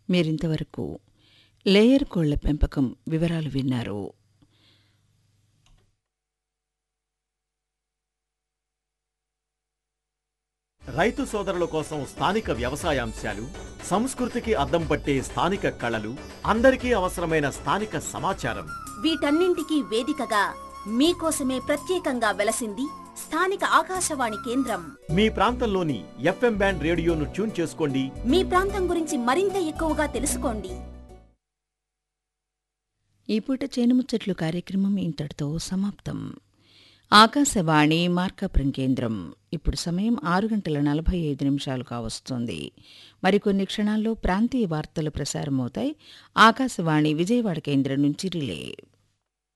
మీరింతవరకు లేయర్ కోళ్ల పెంపకం వివరాలు విన్నారు రైతు సోదరుల కోసం స్థానిక వ్యవసాయ అంశాలు సంస్కృతికి అద్దం పట్టే స్థానిక కళలు అందరికీ అవసరమైన స్థానిక సమాచారం వీటన్నింటికీ వేదికగా మీకోసమే ప్రత్యేకంగా వెలసింది స్థానిక ఆకాశవాణి కేంద్రం మీ ప్రాంతంలోని ఎఫ్ఎం బ్యాండ్ రేడియోను ట్యూన్ చేసుకోండి మీ ప్రాంతం గురించి మరింత ఎక్కువగా తెలుసుకోండి ఈ పూట చేనుముచ్చట్లు కార్యక్రమం ఇంతటితో సమాప్తం ఆకాశవాణి మార్కాపురం కేంద్రం ఇప్పుడు సమయం ఆరు గంటల నలభై ఐదు నిమిషాలు కావస్తోంది మరికొన్ని క్షణాల్లో ప్రాంతీయ వార్తలు ప్రసారమవుతాయి ఆకాశవాణి విజయవాడ కేంద్రం నుంచి రిలే